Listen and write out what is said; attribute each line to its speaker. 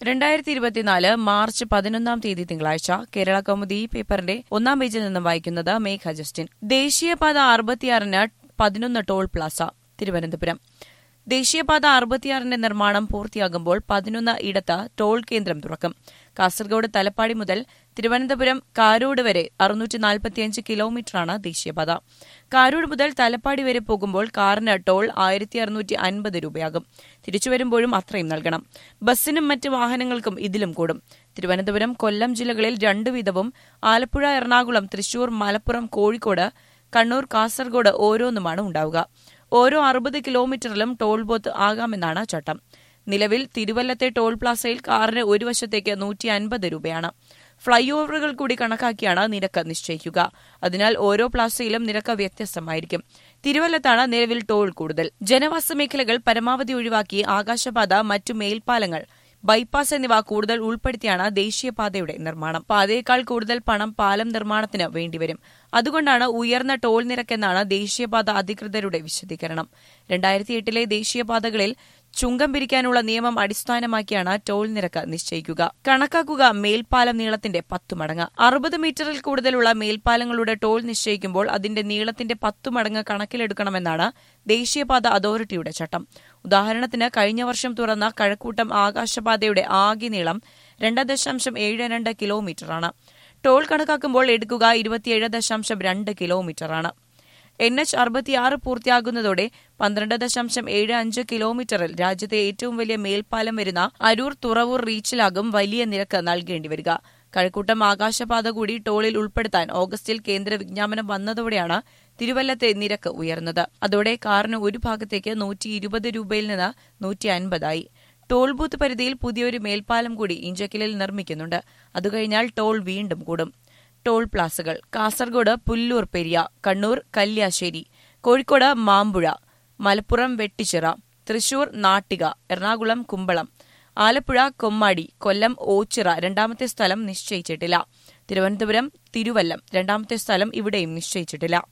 Speaker 1: രണ്ടായിരത്തി ഇരുപത്തിനാല് മാർച്ച് പതിനൊന്നാം തീയതി തിങ്കളാഴ്ച കേരള കൗമുദി പേപ്പറിന്റെ ഒന്നാം പേജിൽ നിന്നും വായിക്കുന്നത് മേഘ ജസ്റ്റിൻ ദേശീയപാത അറുപത്തിയാറിന് പതിനൊന്ന് ടോൾ പ്ലാസ തിരുവനന്തപുരം ദേശീയപാത അറുപത്തിയാറിന്റെ നിർമ്മാണം പൂർത്തിയാകുമ്പോൾ പതിനൊന്ന് ഇടത്ത് ടോൾ കേന്ദ്രം തുറക്കും കാസർഗോഡ് തലപ്പാടി മുതൽ തിരുവനന്തപുരം കാരോട് വരെ അറുന്നൂറ്റി നാൽപ്പത്തിയഞ്ച് കിലോമീറ്ററാണ് ദേശീയപാത കാരോട് മുതൽ തലപ്പാടി വരെ പോകുമ്പോൾ കാറിന് ടോൾ ആയിരത്തി അറുന്നൂറ്റി അൻപത് രൂപയാകും തിരിച്ചുവരുമ്പോഴും അത്രയും നൽകണം ബസ്സിനും മറ്റ് വാഹനങ്ങൾക്കും ഇതിലും കൂടും തിരുവനന്തപുരം കൊല്ലം ജില്ലകളിൽ രണ്ടു വീതവും ആലപ്പുഴ എറണാകുളം തൃശൂർ മലപ്പുറം കോഴിക്കോട് കണ്ണൂർ കാസർഗോഡ് ഓരോന്നുമാണ് ഉണ്ടാവുക ഓരോ അറുപത് കിലോമീറ്ററിലും ടോൾ ബൂത്ത് ആകാമെന്നാണ് ചട്ടം നിലവിൽ തിരുവല്ലത്തെ ടോൾ പ്ലാസയിൽ കാറിന് ഒരു വശത്തേക്ക് നൂറ്റി അൻപത് രൂപയാണ് ഫ്ളൈ ഓവറുകൾ കൂടി കണക്കാക്കിയാണ് നിരക്ക് നിശ്ചയിക്കുക അതിനാൽ ഓരോ പ്ലാസയിലും നിരക്ക് വ്യത്യസ്തമായിരിക്കും തിരുവല്ലത്താണ് നിലവിൽ ടോൾ കൂടുതൽ ജനവാസ മേഖലകൾ പരമാവധി ഒഴിവാക്കി ആകാശപാത മറ്റു മേൽപ്പാലങ്ങൾ ബൈപ്പാസ് എന്നിവ കൂടുതൽ ഉൾപ്പെടുത്തിയാണ് ദേശീയപാതയുടെ നിർമ്മാണം പാതയേക്കാൾ കൂടുതൽ പണം പാലം നിർമ്മാണത്തിന് വേണ്ടിവരും അതുകൊണ്ടാണ് ഉയർന്ന ടോൾ നിരക്കെന്നാണ് ദേശീയപാത അധികൃതരുടെ വിശദീകരണം രണ്ടായിരത്തി എട്ടിലെ ദേശീയപാതകളിൽ ചുങ്കം പിരിക്കാനുള്ള നിയമം അടിസ്ഥാനമാക്കിയാണ് ടോൾ നിരക്ക് നിശ്ചയിക്കുക കണക്കാക്കുക മേൽപ്പാലം നീളത്തിന്റെ പത്തു മടങ്ങ് അറുപത് മീറ്ററിൽ കൂടുതലുള്ള മേൽപ്പാലങ്ങളുടെ ടോൾ നിശ്ചയിക്കുമ്പോൾ അതിന്റെ നീളത്തിന്റെ പത്തു മടങ്ങ് കണക്കിലെടുക്കണമെന്നാണ് ദേശീയപാത അതോറിറ്റിയുടെ ചട്ടം ഉദാഹരണത്തിന് കഴിഞ്ഞ വർഷം തുറന്ന കഴക്കൂട്ടം ആകാശപാതയുടെ ആകെ നീളം രണ്ട് ദശാംശം ഏഴ് രണ്ട് കിലോമീറ്ററാണ് ടോൾ കണക്കാക്കുമ്പോൾ എടുക്കുക ഇരുപത്തിയേഴ് ദശാംശം രണ്ട് കിലോമീറ്ററാണ് എൻ എച്ച് അറുപത്തിയാറ് പൂർത്തിയാകുന്നതോടെ പന്ത്രണ്ട് ദശാംശം ഏഴ് അഞ്ച് കിലോമീറ്ററിൽ രാജ്യത്തെ ഏറ്റവും വലിയ മേൽപ്പാലം വരുന്ന അരൂർ തുറവൂർ റീച്ചിലാകും വലിയ നിരക്ക് നൽകേണ്ടി വരിക കഴക്കൂട്ടം ആകാശപാത കൂടി ടോളിൽ ഉൾപ്പെടുത്താൻ ഓഗസ്റ്റിൽ കേന്ദ്ര വിജ്ഞാപനം വന്നതോടെയാണ് തിരുവല്ലത്തെ നിരക്ക് ഉയർന്നത് അതോടെ കാറിന് ഒരു ഭാഗത്തേക്ക് നൂറ്റി ഇരുപത് രൂപയിൽ നിന്ന് നൂറ്റി അൻപതായി ടോൾ ബൂത്ത് പരിധിയിൽ പുതിയൊരു മേൽപ്പാലം കൂടി ഇഞ്ചക്കിലിൽ നിർമ്മിക്കുന്നുണ്ട് അതുകഴിഞ്ഞാൽ ടോൾ വീണ്ടും കൂടും ടോൾ പ്ലാസകൾ കാസർഗോഡ് പുല്ലൂർ പെരിയ കണ്ണൂർ കല്യാശ്ശേരി കോഴിക്കോട് മാമ്പുഴ മലപ്പുറം വെട്ടിച്ചിറ തൃശൂർ നാട്ടിക എറണാകുളം കുമ്പളം ആലപ്പുഴ കൊമ്മാടി കൊല്ലം ഓച്ചിറ രണ്ടാമത്തെ സ്ഥലം നിശ്ചയിച്ചിട്ടില്ല തിരുവനന്തപുരം തിരുവല്ലം രണ്ടാമത്തെ സ്ഥലം ഇവിടെയും നിശ്ചയിച്ചിട്ടില്ല